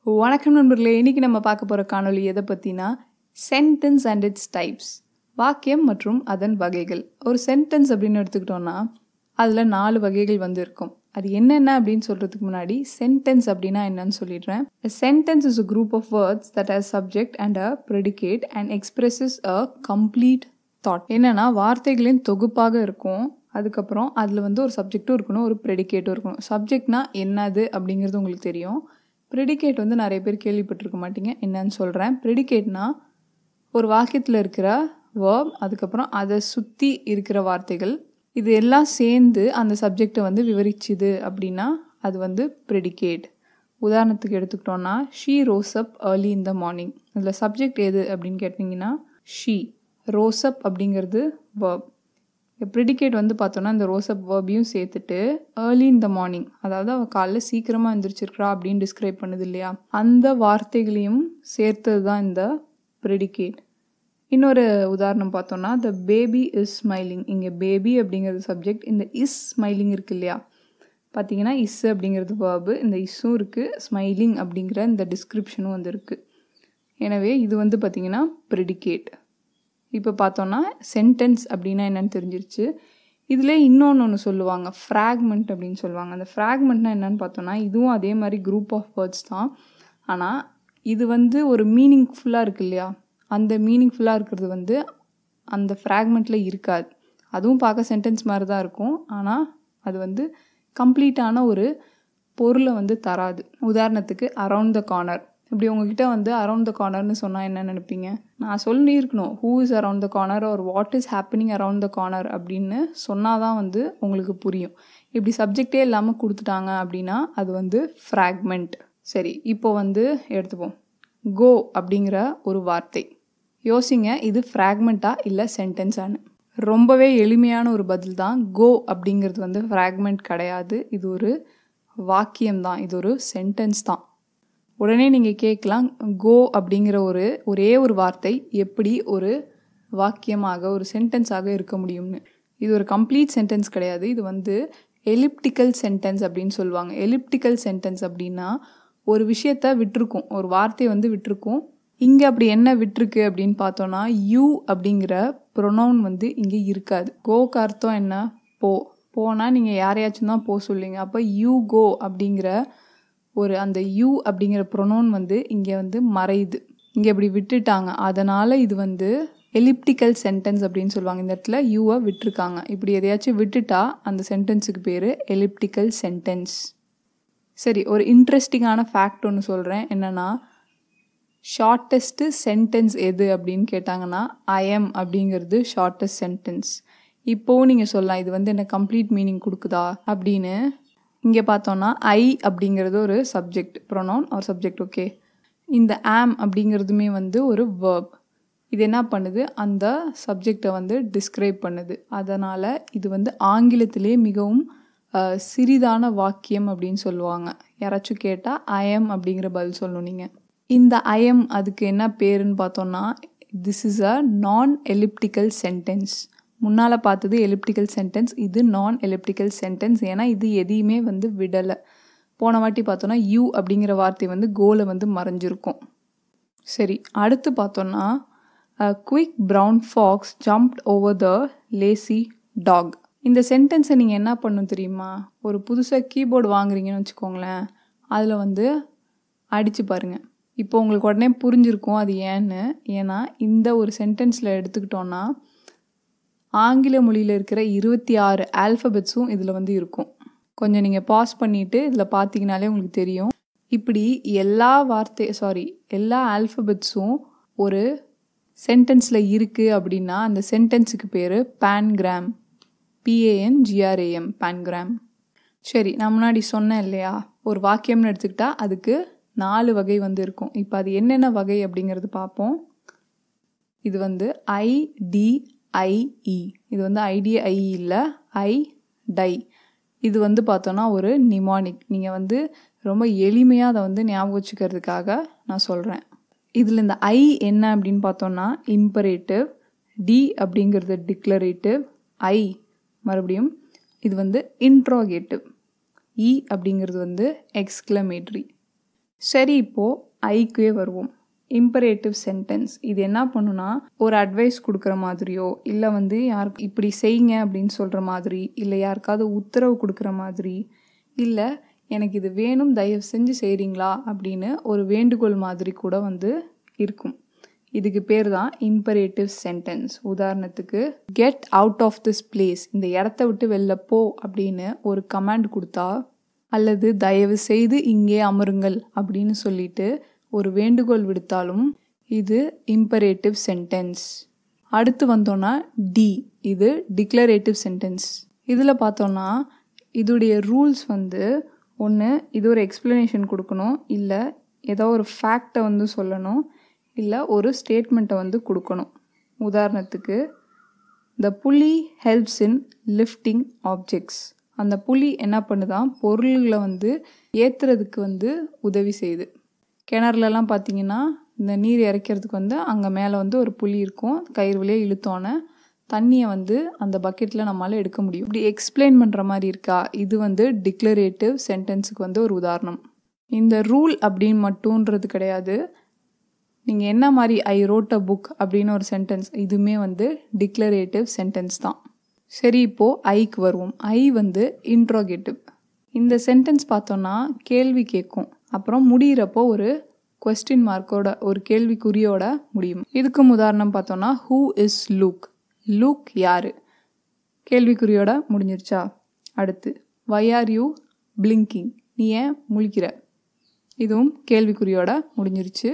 வணக்கம் நண்பர்களே இன்னைக்கு நம்ம பார்க்க போகிற காணொளி எதை பற்றினா சென்டென்ஸ் அண்ட் இட்ஸ் டைப்ஸ் வாக்கியம் மற்றும் அதன் வகைகள் ஒரு சென்டென்ஸ் அப்படின்னு எடுத்துக்கிட்டோம்னா அதில் நாலு வகைகள் வந்து இருக்கும் அது என்னென்ன அப்படின்னு சொல்கிறதுக்கு முன்னாடி சென்டென்ஸ் அப்படின்னா என்னன்னு சொல்லிடுறேன் sentence is a group of words that has subject and a predicate and expresses a complete thought என்னென்னா வார்த்தைகளின் தொகுப்பாக இருக்கும் அதுக்கப்புறம் அதில் வந்து ஒரு சப்ஜெக்ட்டும் இருக்கணும் ஒரு ப்ரெடிகேட்டும் இருக்கணும் சப்ஜெக்ட்னா என்னது அப்படிங்கிறது உங்களுக்கு தெரியும் ப்ரெடிகேட் வந்து நிறைய பேர் கேள்விப்பட்டிருக்க மாட்டீங்க என்னன்னு சொல்கிறேன் ப்ரெடிகேட்னா ஒரு வாக்கியத்தில் இருக்கிற வேர்ப் அதுக்கப்புறம் அதை சுற்றி இருக்கிற வார்த்தைகள் இது எல்லாம் சேர்ந்து அந்த சப்ஜெக்டை வந்து விவரிச்சுது அப்படின்னா அது வந்து ப்ரெடிகேட் உதாரணத்துக்கு எடுத்துக்கிட்டோன்னா she rose up early in the morning இதில் சப்ஜெக்ட் எது அப்படின்னு கேட்டிங்கன்னா ஷீ ரோசப் அப்படிங்கிறது வேர்ப் ப்ரிடிகேட் வந்து பார்த்தோன்னா இந்த ரோசப் வேர்பையும் சேர்த்துட்டு ஏர்லி இன் த மார்னிங் அதாவது அவள் காலைல சீக்கிரமாக எழுந்திரிச்சிருக்கிறா அப்படின்னு டிஸ்கிரைப் பண்ணுது இல்லையா அந்த வார்த்தைகளையும் சேர்த்தது தான் இந்த ப்ரிடிகேட் இன்னொரு உதாரணம் பார்த்தோன்னா த பேபி இஸ் ஸ்மைலிங் இங்கே பேபி அப்படிங்கிறது சப்ஜெக்ட் இந்த இஸ் ஸ்மைலிங் இருக்கு இல்லையா பார்த்தீங்கன்னா இஸ் அப்படிங்கிறது வேர்பு இந்த இஸ்ஸும் இருக்குது ஸ்மைலிங் அப்படிங்கிற இந்த டிஸ்கிரிப்ஷனும் வந்து இருக்குது எனவே இது வந்து பார்த்திங்கன்னா ப்ரிடிகேட் இப்போ பார்த்தோன்னா சென்டென்ஸ் அப்படின்னா என்னன்னு தெரிஞ்சிருச்சு இதில் இன்னொன்று ஒன்று சொல்லுவாங்க ஃப்ராக்மெண்ட் அப்படின்னு சொல்லுவாங்க அந்த ஃப்ராக்மெண்ட்னா என்னன்னு பார்த்தோன்னா இதுவும் அதே மாதிரி குரூப் ஆஃப் வேர்ட்ஸ் தான் ஆனால் இது வந்து ஒரு மீனிங்ஃபுல்லாக இருக்கு இல்லையா அந்த மீனிங்ஃபுல்லாக இருக்கிறது வந்து அந்த ஃப்ராக்மெண்ட்டில் இருக்காது அதுவும் பார்க்க சென்டென்ஸ் மாதிரி தான் இருக்கும் ஆனால் அது வந்து கம்ப்ளீட்டான ஒரு பொருளை வந்து தராது உதாரணத்துக்கு அரவுண்ட் த கார்னர் இப்படி உங்ககிட்ட வந்து அரவுண்ட் த கார்னர்னு சொன்னால் என்ன நினைப்பீங்க நான் சொல்லியிருக்கணும் who is around the corner ஒரு what is happening around the corner அப்படின்னு சொன்னால் தான் வந்து உங்களுக்கு புரியும் இப்படி சப்ஜெக்டே இல்லாமல் கொடுத்துட்டாங்க அப்படின்னா அது வந்து ஃப்ராக்மெண்ட் சரி இப்போ வந்து எடுத்துப்போம் கோ அப்படிங்கிற ஒரு வார்த்தை யோசிங்க இது ஃப்ராக்மெண்ட்டா இல்லை சென்டென்ஸான்னு ரொம்பவே எளிமையான ஒரு பதில் தான் கோ அப்படிங்கிறது வந்து ஃப்ராக்மெண்ட் கிடையாது இது ஒரு வாக்கியம் தான் இது ஒரு சென்டென்ஸ் தான் உடனே நீங்கள் கேட்கலாம் கோ அப்படிங்கிற ஒரு ஒரே ஒரு வார்த்தை எப்படி ஒரு வாக்கியமாக ஒரு சென்டென்ஸாக இருக்க முடியும்னு இது ஒரு கம்ப்ளீட் சென்டென்ஸ் கிடையாது இது வந்து எலிப்டிக்கல் சென்டென்ஸ் அப்படின்னு சொல்லுவாங்க எலிப்டிக்கல் சென்டென்ஸ் அப்படின்னா ஒரு விஷயத்த விட்டுருக்கும் ஒரு வார்த்தையை வந்து விட்டுருக்கும் இங்கே அப்படி என்ன விட்டுருக்கு அப்படின்னு பார்த்தோன்னா யூ அப்படிங்கிற ப்ரொனவுன் வந்து இங்கே இருக்காது கோக்கு அர்த்தம் என்ன போ போனால் நீங்கள் யாரையாச்சும் தான் போ சொல்லுங்க அப்போ யூ கோ அப்படிங்கிற ஒரு அந்த யூ அப்படிங்கிற ப்ரொனவுன் வந்து இங்கே வந்து மறையுது இங்கே இப்படி விட்டுட்டாங்க அதனால் இது வந்து எலிப்டிக்கல் சென்டென்ஸ் அப்படின்னு சொல்லுவாங்க இந்த இடத்துல யூவை விட்டுருக்காங்க இப்படி எதையாச்சும் விட்டுட்டா அந்த சென்டென்ஸுக்கு பேர் எலிப்டிக்கல் சென்டென்ஸ் சரி ஒரு இன்ட்ரெஸ்டிங்கான ஃபேக்ட் ஒன்று சொல்கிறேன் என்னென்னா ஷார்ட்டஸ்ட்டு சென்டென்ஸ் எது அப்படின்னு கேட்டாங்கன்னா ஐஎம் அப்படிங்கிறது ஷார்ட்டஸ்ட் சென்டென்ஸ் இப்போவும் நீங்கள் சொல்லலாம் இது வந்து என்ன கம்ப்ளீட் மீனிங் கொடுக்குதா அப்படின்னு இங்கே பார்த்தோன்னா ஐ அப்படிங்கிறது ஒரு சப்ஜெக்ட் ப்ரொனவுன் ஒரு சப்ஜெக்ட் ஓகே இந்த ஆம் அப்படிங்கிறதுமே வந்து ஒரு வேர்ப் இது என்ன பண்ணுது அந்த சப்ஜெக்டை வந்து டிஸ்கிரைப் பண்ணுது அதனால் இது வந்து ஆங்கிலத்திலே மிகவும் சிறிதான வாக்கியம் அப்படின்னு சொல்லுவாங்க யாராச்சும் கேட்டால் ஐஎம் அப்படிங்கிற பதில் சொல்லணும் நீங்கள் இந்த ஐஎம் அதுக்கு என்ன பேருன்னு பார்த்தோன்னா திஸ் இஸ் அ நான் எலிப்டிக்கல் சென்டென்ஸ் முன்னால் பார்த்தது எலிப்டிக்கல் சென்டென்ஸ் இது நான் எலிப்டிக்கல் சென்டென்ஸ் ஏன்னா இது எதையுமே வந்து விடலை போன வாட்டி பார்த்தோன்னா யூ அப்படிங்கிற வார்த்தை வந்து கோலை வந்து மறைஞ்சிருக்கும் சரி அடுத்து பார்த்தோன்னா quick brown fox jumped over the lazy dog இந்த சென்டென்ஸை நீங்கள் என்ன பண்ணணும் தெரியுமா ஒரு புதுசாக கீபோர்டு வாங்குறீங்கன்னு வச்சுக்கோங்களேன் அதில் வந்து அடித்து பாருங்கள் இப்போ உங்களுக்கு உடனே புரிஞ்சிருக்கும் அது ஏன்னு ஏன்னா இந்த ஒரு சென்டென்ஸில் எடுத்துக்கிட்டோன்னா ஆங்கில மொழியில் இருக்கிற இருபத்தி ஆறு ஆல்ஃபபெட்ஸும் இதில் வந்து இருக்கும் கொஞ்சம் நீங்கள் பாஸ் பண்ணிவிட்டு இதில் பார்த்தீங்கனாலே உங்களுக்கு தெரியும் இப்படி எல்லா வார்த்தை சாரி எல்லா ஆல்ஃபபெட்ஸும் ஒரு சென்டென்ஸில் இருக்குது அப்படின்னா அந்த சென்டென்ஸுக்கு பேர் பேன்கிராம் பிஏஎன் ஜிஆர்ஏஎம் பேன்கிராம் சரி நான் முன்னாடி சொன்னேன் இல்லையா ஒரு வாக்கியம்னு எடுத்துக்கிட்டால் அதுக்கு நாலு வகை வந்து இருக்கும் இப்போ அது என்னென்ன வகை அப்படிங்கிறது பார்ப்போம் இது வந்து ஐடிஐஇ இது வந்து ஐடிஐ இல்லை ஐ டை இது வந்து பார்த்தோன்னா ஒரு நிமானிக் நீங்கள் வந்து ரொம்ப எளிமையாக அதை வந்து ஞாபகம் வச்சுக்கிறதுக்காக நான் சொல்கிறேன் இதில் இந்த ஐ என்ன அப்படின்னு பார்த்தோன்னா இம்பரேட்டிவ் டி அப்படிங்கிறது டிக்ளரேட்டிவ் ஐ மறுபடியும் இது வந்து இன்ட்ரோகேட்டிவ் இ அப்படிங்கிறது வந்து எக்ஸ்க்ளமேட்ரி சரி இப்போது ஐக்குவே வருவோம் இம்பரேட்டிவ் சென்டென்ஸ் இது என்ன பண்ணுனா ஒரு அட்வைஸ் கொடுக்குற மாதிரியோ இல்லை வந்து யாருக்கு இப்படி செய்யுங்க அப்படின்னு சொல்கிற மாதிரி இல்லை யாருக்காவது உத்தரவு கொடுக்குற மாதிரி இல்லை எனக்கு இது வேணும் தயவு செஞ்சு செய்கிறீங்களா அப்படின்னு ஒரு வேண்டுகோள் மாதிரி கூட வந்து இருக்கும் இதுக்கு பேர் தான் இம்பரேட்டிவ் சென்டென்ஸ் உதாரணத்துக்கு get out of this place இந்த இடத்த விட்டு வெளில போ அப்படின்னு ஒரு கமாண்ட் கொடுத்தா அல்லது தயவு செய்து இங்கே அமருங்கள் அப்படின்னு சொல்லிட்டு ஒரு வேண்டுகோள் விடுத்தாலும் இது இம்பரேட்டிவ் சென்டென்ஸ் அடுத்து வந்தோன்னா டி இது டிக்ளரேட்டிவ் சென்டென்ஸ் இதில் பார்த்தோன்னா இதுடைய ரூல்ஸ் வந்து ஒன்று இது ஒரு எக்ஸ்ப்ளனேஷன் கொடுக்கணும் இல்லை ஏதோ ஒரு ஃபேக்டை வந்து சொல்லணும் இல்லை ஒரு ஸ்டேட்மெண்ட்டை வந்து கொடுக்கணும் உதாரணத்துக்கு த புலி ஹெல்ப்ஸ் இன் லிஃப்டிங் ஆப்ஜெக்ட்ஸ் அந்த புலி என்ன பண்ணுதான் பொருள்களை வந்து ஏற்றுறதுக்கு வந்து உதவி செய்யுது கிணறுலலாம் பார்த்தீங்கன்னா இந்த நீர் இறைக்கிறதுக்கு வந்து அங்கே மேலே வந்து ஒரு புலி இருக்கும் கயிறு வழியாக இழுத்தோன்னே தண்ணியை வந்து அந்த பக்கெட்டில் நம்மளால் எடுக்க முடியும் இப்படி எக்ஸ்பிளைன் பண்ணுற மாதிரி இருக்கா இது வந்து டிக்ளரேட்டிவ் சென்டென்ஸுக்கு வந்து ஒரு உதாரணம் இந்த ரூல் அப்படின்னு மட்டுன்றது கிடையாது நீங்கள் என்ன மாதிரி ஐ ரோட் அ புக் அப்படின்னு ஒரு சென்டென்ஸ் இதுவுமே வந்து டிக்ளரேட்டிவ் சென்டென்ஸ் தான் சரி இப்போது ஐக்கு வருவோம் ஐ வந்து இன்ட்ரோகேட்டிவ் இந்த சென்டென்ஸ் பார்த்தோன்னா கேள்வி கேட்கும் அப்புறம் முடிகிறப்போ ஒரு கொஸ்டின் மார்க்கோட ஒரு கேள்விக்குறியோட முடியும் இதுக்கும் உதாரணம் பார்த்தோன்னா ஹூ இஸ் லூக் லூக் யார் கேள்விக்குறியோட முடிஞ்சிருச்சா அடுத்து வை ஆர் யூ பிளிங்கிங் நீ ஏன் முழிக்கிற இதுவும் கேள்விக்குறியோட முடிஞ்சிருச்சு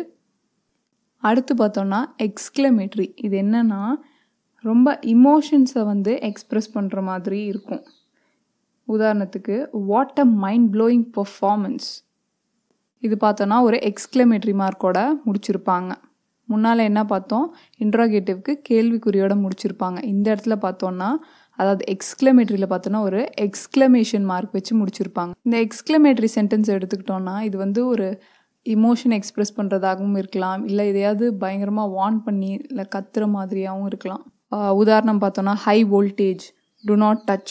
அடுத்து பார்த்தோன்னா எக்ஸ்க்ளமேட்ரி இது என்னன்னா ரொம்ப இமோஷன்ஸை வந்து எக்ஸ்ப்ரெஸ் பண்ணுற மாதிரி இருக்கும் உதாரணத்துக்கு what a mind blowing performance இது பார்த்தோன்னா ஒரு எக்ஸ்க்ளமேட்ரி மார்க்கோட முடிச்சிருப்பாங்க முன்னால் என்ன பார்த்தோம் இன்ட்ராகேட்டிவ்க்கு கேள்விக்குறியோட முடிச்சிருப்பாங்க இந்த இடத்துல பார்த்தோன்னா அதாவது எக்ஸ்க்ளமேட்ரியில் பார்த்தோன்னா ஒரு எக்ஸ்க்ளமேஷன் மார்க் வச்சு முடிச்சிருப்பாங்க இந்த எக்ஸ்க்ளமேட்ரி சென்டென்ஸ் எடுத்துக்கிட்டோன்னா இது வந்து ஒரு இமோஷன் எக்ஸ்ப்ரெஸ் பண்ணுறதாகவும் இருக்கலாம் இல்லை எதையாவது பயங்கரமாக வார்ன் பண்ணி இல்லை கத்துற மாதிரியாகவும் இருக்கலாம் உதாரணம் பார்த்தோன்னா high voltage do not touch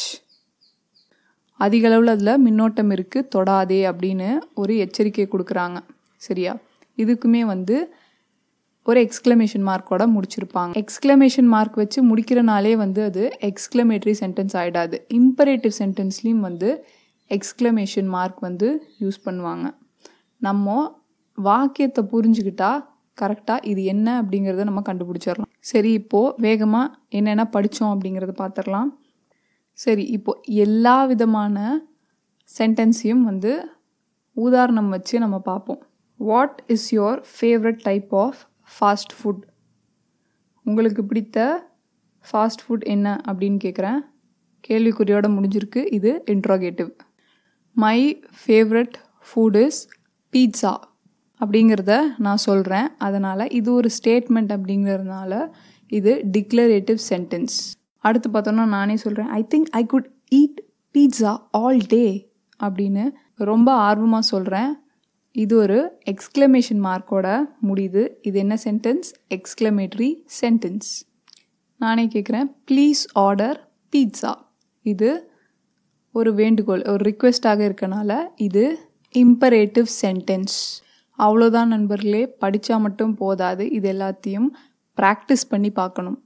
அதிக அளவில் அதில் மின்னோட்டம் இருக்குது தொடாதே அப்படின்னு ஒரு எச்சரிக்கை கொடுக்குறாங்க சரியா இதுக்குமே வந்து ஒரு எக்ஸ்க்ளமேஷன் மார்க்கோட முடிச்சிருப்பாங்க எக்ஸ்க்ளமேஷன் மார்க் வச்சு முடிக்கிறனாலே வந்து அது எக்ஸ்க்ளமேட்டரி சென்டென்ஸ் ஆகிடாது இம்பரேட்டிவ் சென்டென்ஸ்லேயும் வந்து எக்ஸ்க்ளமேஷன் மார்க் வந்து யூஸ் பண்ணுவாங்க நம்ம வாக்கியத்தை புரிஞ்சுக்கிட்டா கரெக்டாக இது என்ன அப்படிங்கிறத நம்ம கண்டுபிடிச்சிடலாம் சரி இப்போது வேகமாக என்னென்ன படித்தோம் அப்படிங்கிறத பார்த்துடலாம் சரி இப்போ எல்லா விதமான சென்டென்ஸையும் வந்து உதாரணம் வச்சு நம்ம பார்ப்போம் what is your favourite type of fast food உங்களுக்கு பிடித்த ஃபாஸ்ட் ஃபுட் என்ன அப்படின்னு கேட்குறேன் கேள்விக்குறியோட முடிஞ்சிருக்கு இது interrogative my favourite food is pizza அப்படிங்கிறத நான் சொல்கிறேன் அதனால் இது ஒரு ஸ்டேட்மெண்ட் அப்படிங்கிறதுனால இது டிக்ளரேட்டிவ் சென்டென்ஸ் அடுத்து பார்த்தோன்னா நானே சொல்கிறேன் I think I could eat pizza all day அப்படின்னு ரொம்ப ஆர்வமாக சொல்கிறேன் இது ஒரு எக்ஸ்க்ளமேஷன் மார்க்கோட முடியுது இது என்ன சென்டென்ஸ் எக்ஸ்க்ளமேட்ரி சென்டென்ஸ் நானே கேட்குறேன் ப்ளீஸ் ஆர்டர் பீட்சா இது ஒரு வேண்டுகோள் ஒரு ரிக்வெஸ்டாக இருக்கனால இது இம்பரேட்டிவ் சென்டென்ஸ் அவ்வளோதான் நண்பர்களே படித்தா மட்டும் போதாது இது எல்லாத்தையும் ப்ராக்டிஸ் பண்ணி பார்க்கணும்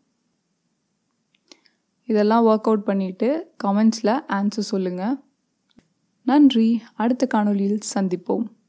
இதெல்லாம் ஒர்க் அவுட் பண்ணிவிட்டு கமெண்ட்ஸில் ஆன்சர் சொல்லுங்கள் நன்றி அடுத்த காணொளியில் சந்திப்போம்